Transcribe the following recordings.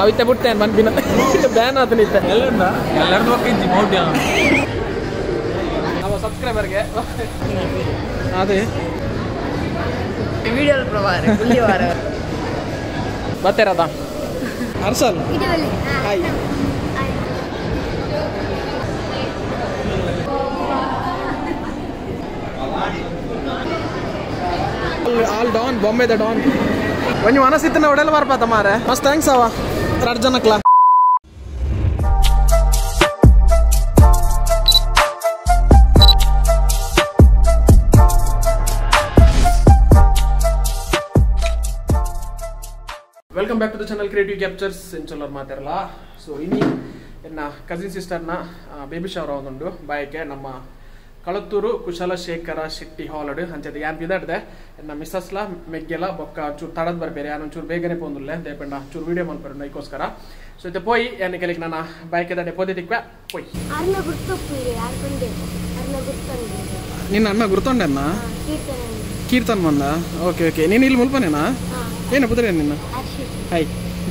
ಅವಿತ್ತೆ ಬಿಡ್ತೇನೆ ಮನ್ಬಿನ ಬ್ಯಾನ್ ಆತ ನಿತ್ತೆ ಎಲ್ಲರಿಂದ ಎಲ್ಲರದ್ದು ಹೋಗಿದ್ದಿ ಮೌಢ್ಯ ನಮ್ಮ ಸಬ್ಸ್ಕ್ರೈಬರ್ಗೆ ಅದೇ ವಿಡಿಯೋಲ್ ಪ್ರವಾರ ಬುಲ್ಲಿವಾರ ಬರ್ತೀರದ ಅರ್ಸಲ್ ಇಡವಲ್ಲಿ hi all don Bombay the don ಒಂಜಿ ಮನಸ್ಸಿತ್ತನ ಒಡೆಲ್ಲ ಬರ್ಪಾತ ಮಾರೆ ಮಸ್ತ್ ಥ್ಯಾಂಕ್ಸ್ ಅವ ಎರಡು ಜನಕ್ಲ welcome back to the channel creative captures ಎಂಚೊಲ್ಲರ್ ಮಾತಾರಲ್ಲ ಸೊ ಇನ್ನಿ ಎನ್ನ ಕಸಿನ್ ಸಿಸ್ಟರ್ನ ಬೇಬಿ ಶವರ್ ಅವನುಂಡು ಬಾಯಕ್ಕೆ ನಮ್ಮ ಕಳತ್ತೂರು ಕುಶಲಶೇಖರ ಶೆಟ್ಟಿ ಹಾಲಡ್ ಅಂಚದ ಯಾನ್ ಬಿದಾಡ್ದೆ ಎನ್ನ ಮಿಸ್ಸಸ್ಲ ಮೆಗ್ಗೆಲ ಬೊಕ್ಕ ಚೂರು ತಡದ್ ಬರ್ಬೇರೆ ಯಾನು ಚೂರು ಬೇಗನೆ ಪೋಂದುಲ್ಲೆ ದೇಪಂಡ ಚೂರು ವಿಡಿಯೋ ಮಲ್ಪರು ಇದಕ್ಕೋಸ್ಕರ ಸೊ ಇತ್ತೆ ಪೋಯಿ ಏನ್ ಕೆಲಿಕ್ ನನ್ನ ಬಾಯ್ಕೆ ದಡೆ ಪೋದಿ ತಿಕ್ವ ಪೋಯ್ ಅರ್ನ ಗುರ್ತಪ್ಪು ಯಾರು ಬಂದೆ ಅರ್ನ ಗುರ್ತಂದೆ ನಿನ್ನ ಅಣ್ಣ ಗುರ್ತೊಂಡೆನ್ನ ಕೀರ್ತನ ಕೀರ್ತನ್ ಬಂದ ಓಕೆ ಓಕೆ ನೀನು ಇಲ್ಲಿ ಮುಲ್ಪನೇನಾ ಹಾ ಏನು ಬುದ್ರೆ ನಿನ್ನ ಅರ್ಷಿತ್ ಹಾಯ್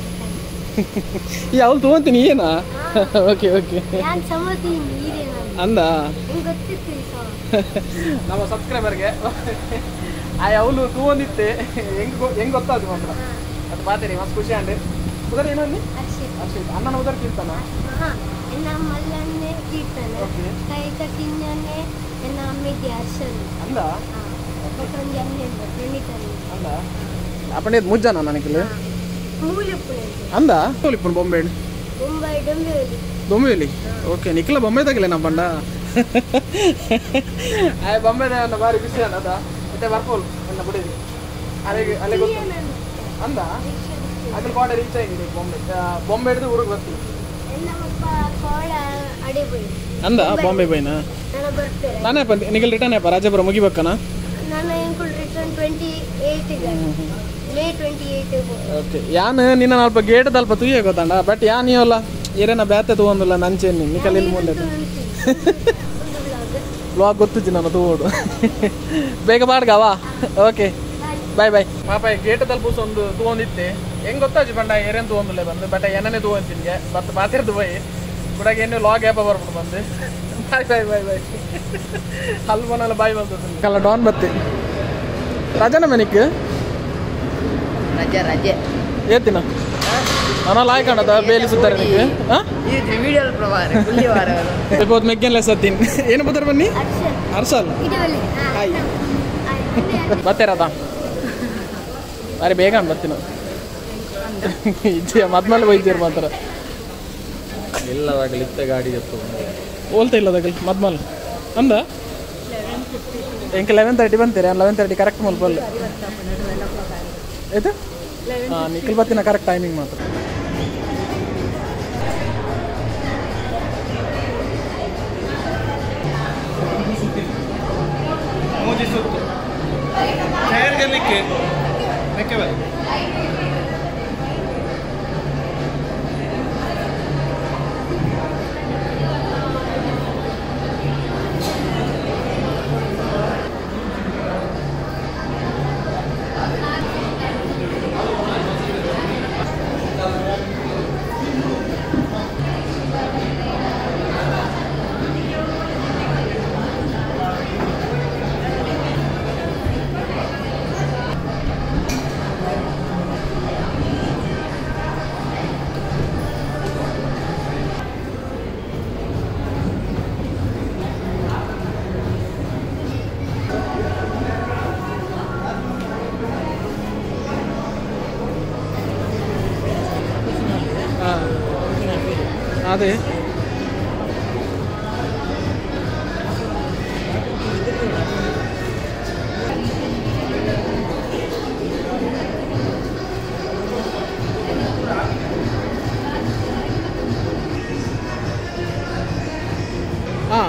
ಯಾವ ತೊಗೊಂತೀನಿ ಏನಾ ಓಕೆ ಓಕೆ ನಾನು ಸಮತಿ ನೀರೇ ನಾನು ಅಂದ ಹೆಂಗ್ ಗೊತ್ತಿತ್ತು ಈ ಸಹ ನಮ್ಮ ಸಬ್ಸ್ಕ್ರೈಬರ್ಗೆ ಆ ಅವಳು ತಗೊಂಡಿತ್ತೆ ಹೆಂಗ್ ಗೊ- ಹೆಂಗ್ ಗೊತ್ತಾದ್ರು ಮಾತ್ರ ಅದು ಮಾತೇರಿ ಮಸ್ತ್ ಖುಷಿ ಅಂಡೆ ಉದರ್ ಏನಲ್ಲಿ ಅರ್ಷಿತ್ ಅರ್ಷಿತ್ ಅಣ್ಣನ ಉದರ್ ಕೀರ್ತಾನ ಹಾ ಎನ್ನ ಮಲ್ಲನ್ನೇ ಕೀರ್ತನ Okay. ಕೈ ಕಟ್ಟಿನ್ನೇ ಎನ್ನ ಅಮ್ಮೆಗೆ ಅರ್ಷನ್ ಅಂದ ಹಾ ಮತ್ತೊಂದು ಎಣ್ಣೆ ಪ್ರಣೀತನಿ ಅಂದ ಅಪ್ಪಣೆ ಮುಜ್ಜಾನ ನನಗಿಲ್ಲ ಮೂಲಿಪ್ಪು ಅಂದ ತೋಲಿಪ್ಪನ್ ಬೊಂಬೆ ಮುಂಬೈ ಡೊಂಬಿವಲಿ ಬೊಂಬೆಲಿ ಓಕೆ ನಿಖಿಲ ಬೊಂಬೆ ತಗಲೆ ನಮ್ಮ ಬಂಡ ಆ ಬೊಂಬೆ ನನ್ನ ಬಾರಿ ಖುಷಿ ಅನ್ನದ ಮತ್ತೆ ಬರ್ಕೋಲ್ ನನ್ನ ಬಿಡಿದಿ ಅಲ್ಲಿಗೆ ಅಲ್ಲಿಗೆ ಗೊತ್ತು ಅಂದ ಅದ್ರ ಬಾಡಿ ರೀಚ್ ಆಗಿದೆ ಬೊಂಬೆ ಆ, ಬೊಂಬೆ ಹಿಡಿದು ಊರಿಗೆ ಬರ್ತೀವಿ ಎನ್ನಮ್ಮಪ್ಪ ಕೋಳ ಅಡಿಬೋಯಿ ಅಂದ ಬಾಂಬೆ ಬೈನ ನಾನು ಬರ್ತೇನೆ ನಾನೇ ಬಂದೆ ನಿಖಿಲ್ ರಿಟರ್ನ್ ಆಯ್ಪ ರಾಜಪುರ ಮುಗಿಬೇಕನ ನಾನು ಎಂಕುಲ್ ರಿಟರ್ನ್ ಟ್ವೆಂಟಿ ಏಯ್ಟಿಗೆ ಮೇ ಟ್ವೆಂಟಿ ಏಯ್ಟ್ ಓಕೆ ಯಾನ್ ನಿನ್ನ ಅಲ್ಪ ಗೇಟ್ ಅಲ್ಪ ತುಯ್ಯ ಗೊತ್ತಂಡ ಬಟ್ ಯಾ ನೀವಲ್ಲ ಏರೇನ ಬ್ಯಾತೆ ತಗೊಂಡಿಲ್ಲ ನಂಚೇನಿ ನಿಖಿಲ್ ಇಲ್ಲಿ ಮುಂದೆ ಬ್ಲಾಗ್ ಗೊತ್ತಿಜ್ಜಿ ನಾನು ತಗೋಡು ಬೇಗ ಬಾಡ್ಗವಾ ಓಕೆ ಬಾಯ್ ಬಾಯ್ ಪಾಪ ಗೇಟ್ ತಲುಪಿಸ್ ಒಂದು ತಗೊಂಡಿತ್ತೆ ಹೆಂಗ್ ಗೊತ್ತಾಜಿ ಬಂಡ ಏರೇನ್ ತಗೊಂಡಿಲ್ಲ ಬಂದು ಬಟ್ ಏನನೇ ತಗೊಂತಿನ್ಗೆ ಬಟ್ ಮಾತಿರ್ದು ಬೈ ಬಿಡಾಗ ಏನು ಲಾಗ್ ಆ್ಯಪ ಬರ್ಬಿಡು ಬಂದು ಬಾಯ್ ಬಾಯ್ ಬಾಯ್ ಬಾಯ್ ಅಲ್ಲಿ ಬನಲ್ಲ ಬಾಯ್ ಬಂದದ್ದು ಕಲ್ಲ ಡಾನ್ ಬತ್ತಿ ರಜನ ಮೆನಿಕ್ ರಜೆ ರಜೆ ಏತಿನ ನಾನು ಲಾಯ್ ಕಾಣದ ಬೇಲಿ ಸುತ್ತಾರೆ ನಿಮಗೆ ಹಾಂ ಈ ವಿಡಿಯೋಲ್ ಪ್ರವಾರ ಬುಲ್ಲಿವಾರ ಇವತ್ತು ಮೆಗ್ಗೆಲ್ಲ ಸತ್ತೀನಿ ಏನು ಬತ್ತಾರ ಬನ್ನಿ ಅರ್ಷನ್ ಅರ್ಸಲ್ ಇಡವಲ್ಲಿ ಹಾಯ್ ಬತ್ತೇರದ ಬಾರಿ ಬೇಗ ಬರ್ತೀನಿ ಇಜ್ಜಿ ಮದ್ಮೇಲೆ ಬೈತೀರಿ ಮಾತ್ರ ಇಲ್ಲದಾಗ ಲಿಫ್ಟ್ ಗಾಡಿ ಎತ್ತು ಹೋಲ್ತಾ ಇಲ್ಲ ಅದಾಗ ಮದ್ಮೇಲೆ ಅಂದ ಎಂಕ ಲೆವೆನ್ ತರ್ಟಿ ಬಂತೀರಿ ಲೆವೆನ್ ತರ್ಟಿ ಕರೆಕ್ಟ್ ಮಲ್ಪಲ್ಲ ಆಯ್ತು ಹಾಂ ನಿಖಿಲ್ ಬತ್ತಿನ ಕರೆಕ್ಟ್ ಟೈಮಿಂಗ್ ಮಾತ್ರ ಮೋದಿ ಸುತ್ತು ಟೈರ್ ಗೆಲ್ಲಿಕ್ಕೆ ಮೆಕ್ಕೆ ಬನ್ನಿ ಹಾಂ ಅದೇ ಹಾಂ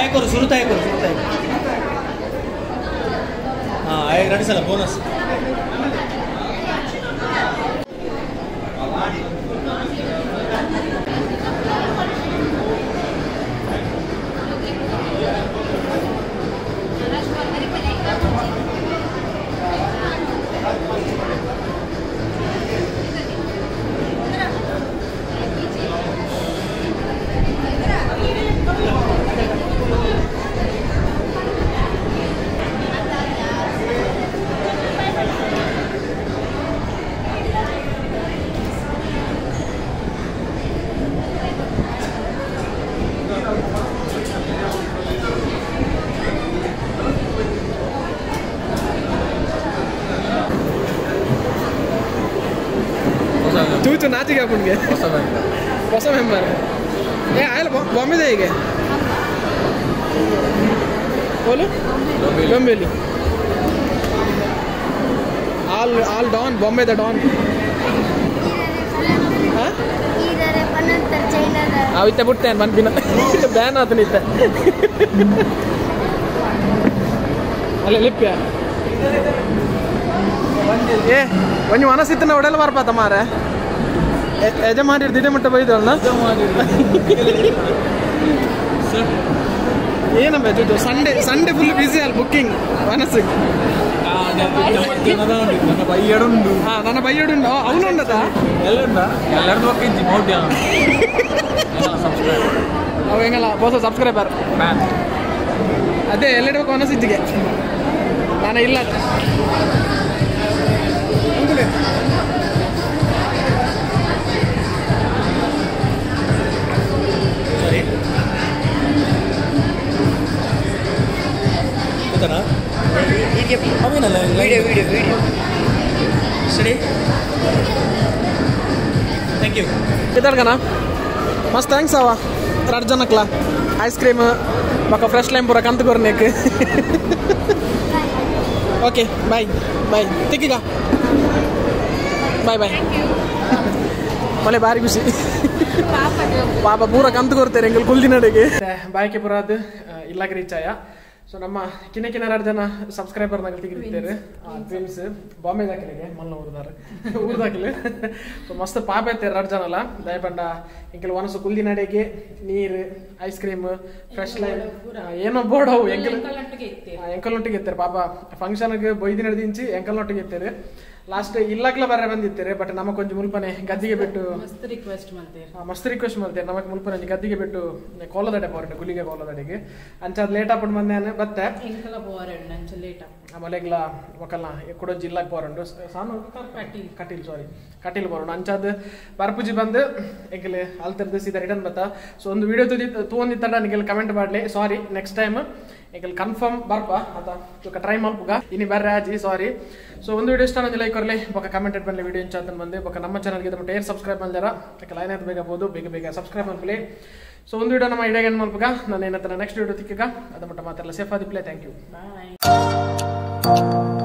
ಕರು ಸುರುತಾಯಿ ಕರು ಸುರುತಾಯಿ ಹಾಂ ಎರಡು ಸಲ ಬೋನಸ್ ಹೊಸ ತೂತು ನಾಚಿಗೆ ಹಾಕೊಂಡ್ಗೆ ಹೊಸ ಬ್ಯಾಂಕ್ ಹೊಸ ಮೆಂಬರ್ ಏ ಆಯ್ಲ ಬಾಂಬೆದೆ ಹೀಗೆ ಬೋಲು ಬಾಂಬೆಲಿ all all don Bombay the don ಹಾಂ ಇದಾರೆ ಪನ್ನಂತರ ಚೈನಾದ ಅವು ಇತ್ತೆ ಬಿಡ್ತೇನೆ ಮನ್ಪಿನ ಬ್ಯಾನ್ ಆತನ ಇತ್ತೆ ಅಲ್ಲ ಲಿಪ್ಯ ಏ ಒಂಜಿ ಮನಸ್ಸಿತ್ತನ ಒಡೆಲ್ಲ ಬರ್ಪಾತ ಮಾರ ಯಜಮಾನಿರ್ ದಿಡೆ ಮಟ್ಟ ಬೈದವಲ್ಲ ಏನಮ್ಮ ಇದು ಸಂಡೇ ಸಂಡೇ ಫುಲ್ ಬಿಸಿ ಅಲ್ಲ ಬುಕ್ಕಿಂಗ್ ಮನಸ್ಸಿಗೆ ನನ್ನ ಬೈಯಡುಂಡು ಹಾ ನನ್ನ ಬೈಯಡುಂಡು ಅವನು ಉಂಡದ ಎಲ್ಲುಂಡ ಎಲ್ಲರದು ಒಕ್ಕಿಂಚಿ ಮೌಡ್ಯ ಸಬ್ಸ್ಕ್ರೈಬ್ ಅವ ಹೆಂಗಲ್ಲ ಹೊಸ ಸಬ್ಸ್ಕ್ರೈಬರ್ ಮ್ಯಾನ್ ಅದೇ ಎಲ್ಲೆಡ್ಬೇಕು ಮನಸ್ಸಿದ್ದಿಗೆ ನಾನು ಇಲ್ಲ ಸರಿ ಗೊತ್ತಾನ ಹೀಗೆ ಅವೇನಲ್ಲ ವಿಡಿಯೋ ವಿಡಿಯೋ ವಿಡಿಯೋ ಸರಿ ಥ್ಯಾಂಕ್ ಯು ಇದ್ದಾಡ್ಕನ ಮಸ್ತ್ ಥ್ಯಾಂಕ್ಸ್ ಅವ ಎರಡು ಜನಕ್ಲ ಐಸ್ ಕ್ರೀಮ್ ಮಾಕ ಫ್ರೆಶ್ ಲೈಮ್ ಪೂರ ಕಂತು ಕೊರ್ನೇಕ್ ಓಕೆ ಬಾಯ್ ಬಾಯ್ ತಿಕ್ಕಿಗ ಬಾಯ್ ಬಾಯ್ ಮಳೆ ಬಾರಿ ಖುಷಿ ಪಾಪ ಪೂರ ಕಂತು ಕೊಡ್ತಾರೆ ಎಂಗಲ್ ಕುಲ್ದಿ ನಡೆಗೆ ಬಾಯ್ಕೆ ಪುರ ಅದು ಇಲ್ಲಾಗ ರೀಚ್ ಆಯ ಸೊ ನಮ್ಮ ಕಿನ್ನ ಕಿನ್ನ ಎರಡು ಜನ ಸಬ್ಸ್ಕ್ರೈಬರ್ ನಗಲ್ ತೆಗಿರ್ತಾರೆ ಟ್ವಿನ್ಸ್ ಬಾಂಬೆ ದಾಖಲೆಗೆ ಮಲ್ಲ ಊರ್ದಾರ ಊರ್ದಾಕಲೆ ಸೊ ಮಸ್ತ್ ಪಾಪ ಐತೆ ಎರಡು ಜನ ಅಲ್ಲ ದಯಪಂಡ ಎಂಕಲ್ ಒನಸು ಕುಲ್ದಿ ನಡೆಗೆ ನೀರು ಐಸ್ ಕ್ರೀಮ್ ಫ್ರೆಶ್ ಲೈಮ್ ಏನೋ ಬೋರ್ಡ್ ಅವು ಎಂಕಲ್ ಎಂಕಲ್ ನೊಟ್ಟಿಗೆ ಇರ್ತಾರೆ ಪಾಪ ಫಂಕ್ಷನ್ಗೆ ಬೈದಿ ನಡೆದಿಂಚಿ ಎಂಕಲ್ ನೊಟ್ಟಿಗೆ ಇರ್ತಾರೆ ಲಾಸ್ಟ್ ಇಲ್ಲಕ್ಲ ಬರ ಬಂದಿರ್ತಾರೆ ಬಟ್ ನಮಗೆ ಕೊಂಚ ಮುಲ್ಪನೆ ಗದ್ದಿಗೆ ಬಿಟ್ಟು ಮಸ್ತ್ ರಿಕ್ವೆಸ್ಟ್ ಮಾಡ್ತೇವೆ ಆ, ಮಸ್ತ್ ರಿಕ್ವೆಸ್ಟ್ ಮಾಡ್ತೇನೆ ನಮಗೆ ಮುಲ್ಪನೆ ಒಂಜಿ ಗದ್ದಿಗೆ ಬಿಟ್ಟು ಕೋಲದಡೆ ಪೋರಂಡೆ ಗುಲಿಗೆ ಕೋಲದಡೆಗೆ ಅಂಚಾದ್ ಲೇಟ್ ಆಪುಂಡು ಬಂದೇನೆ ಬತ್ತೆ ಎಂಕಲ ಪೋವಾರಣ್ಣ ನಂಚ ಲೇಟ್ ಆಮೇಲೆಗ್ಲ ಒಕ್ಕಲ್ನ ಎಕ್ಕಡೋ ಜಿಲ್ಲಾಗ್ ಪೋರಂಡು ಸಾನು ಕಟೀಲ್ ಕಟೀಲ್ ಸಾರಿ ಕಟೀಲ್ ಬರೋಣ ಅಂಚಾದ್ ಬರ್ಪುಜಿ ಬಂದು ಎಂಕಲೆ ಅಲ್ತರ್ದು ಸೀದಾ ರಿಟರ್ನ್ ಬತ್ತ ಸೊ ಒಂದು ವಿಡಿಯೋ ತುದಿ ತೂಂದಿತ್ತಡ ನಿಗೆಲ್ಲ ಕಮೆಂಟ್ ಮಾಡ್ಲಿ ಸಾರಿ ನೆಕ್ಸ್ಟ್ ಟೈಮ್ ಎಂಕಲ್ ಕನ್ಫರ್ಮ್ ಬರ್ಪ ಆತ ತುಕ ಟ್ರೈ ಮಲ್ಪುಗ ಇನಿ ಬರ್ರೆ ಆಜಿ ಸಾರಿ ಸೊ ಒಂದು ವಿಡಿಯೋ ಇಷ್ಟ ನಂಗೆ ಲೈಕ್ ಕೊರ್ಲಿ ಬೊಕ್ಕ ಕಮೆಂಟೆಡ್ ಬನ್ನಿ ವಿಡಿಯೋ ಇಂಚಾತನ್ ಬಂದೆ ಬೊಕ್ಕ ನಮ್ಮ ಚಾನಲ್ಗೆ ನಮ್ಮ ಟೇರ್ ಸಬ್ಸ್ಕ್ರೈಬ್ ಮಾಡಿದಾರ ಯಾಕೆ ಲೈನ್ ಆಯ್ತು ಬೇಗ ಬೋದು ಬೇಗ ಬೇಗ ಸಬ್ಸ್ಕ್ರೈಬ್ ಮಾಡ್ಲಿ ಸೊ ಒಂದು ವಿಡಿಯೋ ನಮ್ಮ ಇಡೀ ಏನು ಮಲ್ಪುಗ ನಾನು ಏನಂತ ನೆಕ್ಸ್ಟ್ ವಿಡಿಯೋ ತಿಕ್ಕಗ ಅದ ಮಟ್ಟ ಮಾತಾಡಲ್ಲ ಸೇಫ್ ಆದಿಪ್ಲೆ ಥ್ಯಾಂಕ್ ಯು ಬಾಯ್